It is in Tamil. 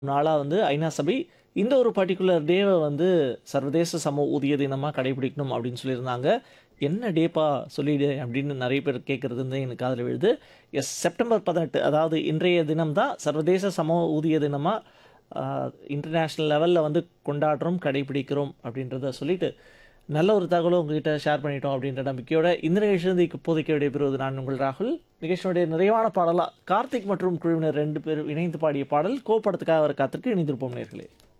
நாளாக வந்து ஐநா சபை இந்த ஒரு பர்டிகுலர் டேவை வந்து சர்வதேச சம ஊதிய தினமாக கடைபிடிக்கணும் அப்படின்னு சொல்லியிருந்தாங்க என்ன டேப்பா சொல்லிடு அப்படின்னு நிறைய பேர் கேட்குறது வந்து எனக்கு காதில் விழுது எஸ் செப்டம்பர் பதினெட்டு அதாவது இன்றைய தினம் தான் சர்வதேச சம ஊதிய தினமாக இன்டர்நேஷ்னல் லெவலில் வந்து கொண்டாடுறோம் கடைபிடிக்கிறோம் அப்படின்றத சொல்லிட்டு நல்ல ஒரு தகவலும் உங்ககிட்ட ஷேர் பண்ணிட்டோம் அப்படின்ற நம்பிக்கையோட இந்த நிகழ்ச்சியிலிருந்து இப்போதைக்கு விடைபெறுவது நான் உங்கள் ராகுல் நிகழ்ச்சியுடைய நிறைவான பாடலாக கார்த்திக் மற்றும் குழுவினர் ரெண்டு பேரும் இணைந்து பாடிய பாடல் கோப்படத்துக்காக அவர் காத்திருக்கு இணைந்திருப்போம் நேர்களே